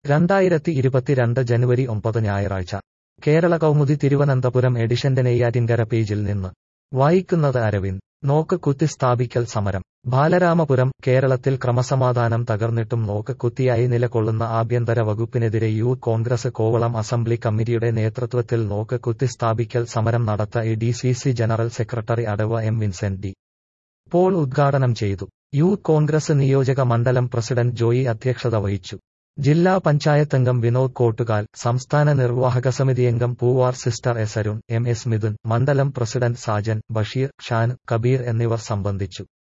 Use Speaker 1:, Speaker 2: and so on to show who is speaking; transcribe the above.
Speaker 1: രണ്ടായിരത്തി ഇരുപത്തിരണ്ട് ജനുവരി ഒമ്പത് ഞായറാഴ്ച കേരള കൗമുദി തിരുവനന്തപുരം എഡിഷന്റെ നെയ്യാറ്റിൻകര പേജിൽ നിന്ന് വായിക്കുന്നത് അരവിന്ദ് നോക്ക് കുത്തി സ്ഥാപിക്കൽ സമരം ബാലരാമപുരം കേരളത്തിൽ ക്രമസമാധാനം തകർന്നിട്ടും നോക്ക് കുത്തിയായി നിലകൊള്ളുന്ന ആഭ്യന്തര വകുപ്പിനെതിരെ യൂത്ത് കോൺഗ്രസ് കോവളം അസംബ്ലി കമ്മിറ്റിയുടെ നേതൃത്വത്തിൽ നോക്ക് കുത്തി സ്ഥാപിക്കൽ സമരം നടത്ത A D C C general secretary അടവ എം വിൻസെന്റ് ഡി പോൾ ഉദ്ഘാടനം ചെയ്തു യൂത്ത് കോൺഗ്രസ് നിയോജക മണ്ഡലം പ്രസിഡന്റ് ജോയി അധ്യക്ഷത വഹിച്ചു ജില്ലാ പഞ്ചായത്തംഗം വിനോദ് കോട്ടുകാൽ സംസ്ഥാന നിർവാഹക സമിതി അംഗം Poovar sister S Arun M S Mithun മണ്ഡലം പ്രസിഡന്റ് സാജൻ ബഷീർ ഷാൻ കബീർ എന്നിവർ സംബന്ധിച്ചു